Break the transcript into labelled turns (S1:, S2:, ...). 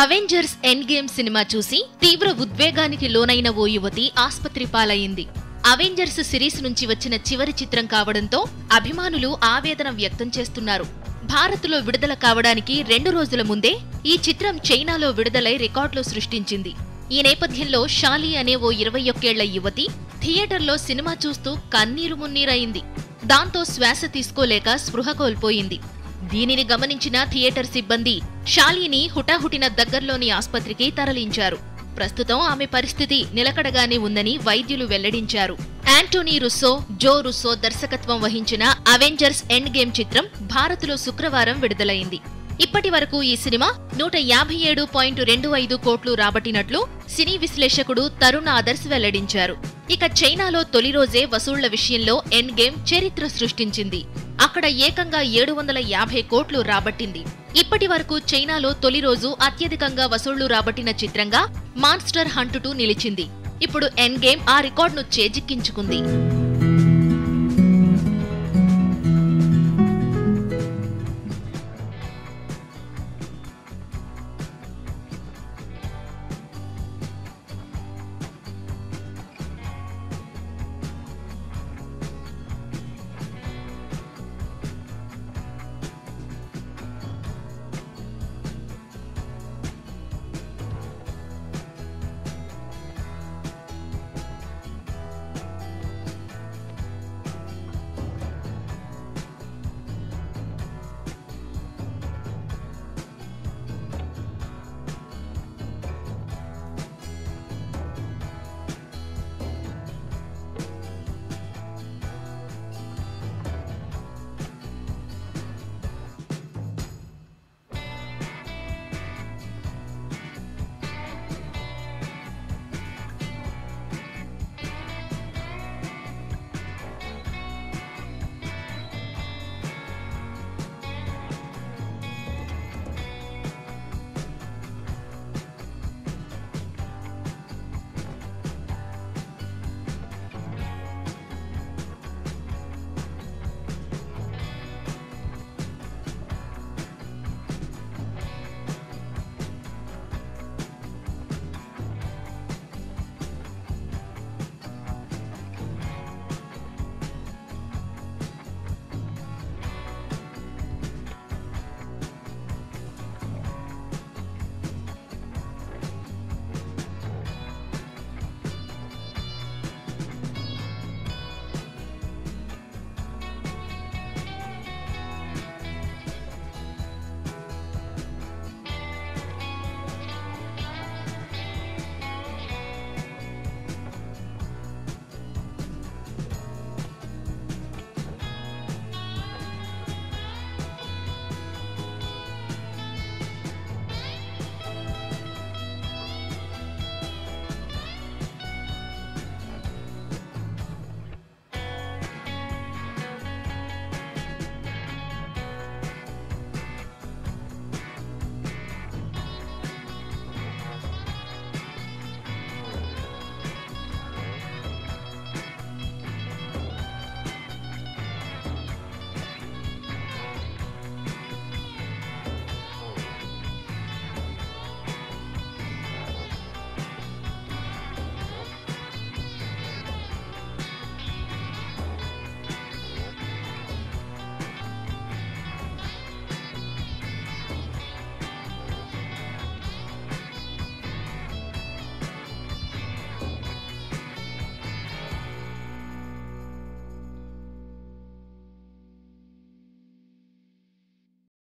S1: Avengers end game cinema చూసి తీవ్ర ఉద్వేగానికి లోనైన ఓ యువతి ఆస్పత్రి పాలయ్యింది అవెంజర్స్ సిరీస్ నుంచి వచ్చిన చివరి చిత్రం కావడంతో అభిమానులు ఆవేదన వ్యక్తం చేస్తున్నారు భారత్లో విడుదల కావడానికి రెండు రోజుల ముందే ఈ చిత్రం చైనాలో విడుదలై రికార్డులు సృష్టించింది ఈ నేపథ్యంలో షాలి అనే ఓ ఇరవై ఒక్కేళ్ల యువతి థియేటర్లో సినిమా చూస్తూ కన్నీరు మున్నీరయింది దాంతో శ్వాస తీసుకోలేక స్పృహ కోల్పోయింది దీనిని గమనించిన థియేటర్ సిబ్బంది షాలిని హుటాహుటిన దగ్గర్లోని ఆస్పత్రికి తరలించారు ప్రస్తుతం ఆమె పరిస్థితి నిలకడగానే ఉందని వైద్యులు వెల్లడించారు యాంటోనీ రుస్సో జో రుస్సో దర్శకత్వం వహించిన అవెంజర్స్ ఎండ్ గేమ్ చిత్రం భారత్లో శుక్రవారం విడుదలైంది ఇప్పటి వరకు ఈ సినిమా నూట యాభై ఏడు పాయింట్ రెండు ఐదు కోట్లు రాబట్టినట్లు సినీ విశ్లేషకుడు తరుణ్ ఆదర్శ్ వెల్లడించారు ఇక చైనాలో తొలి రోజే వసూళ్ల విషయంలో ఎండ్ గేమ్ చరిత్ర సృష్టించింది అక్కడ ఏకంగా ఏడు వందల యాభై కోట్లు రాబట్టింది ఇప్పటి వరకు చైనాలో తొలి రోజు అత్యధికంగా వసూళ్లు రాబట్టిన చిత్రంగా మాన్స్టర్ హంట్ టూ నిలిచింది ఇప్పుడు ఎండ్ గేమ్ ఆ రికార్డును చేజిక్కించుకుంది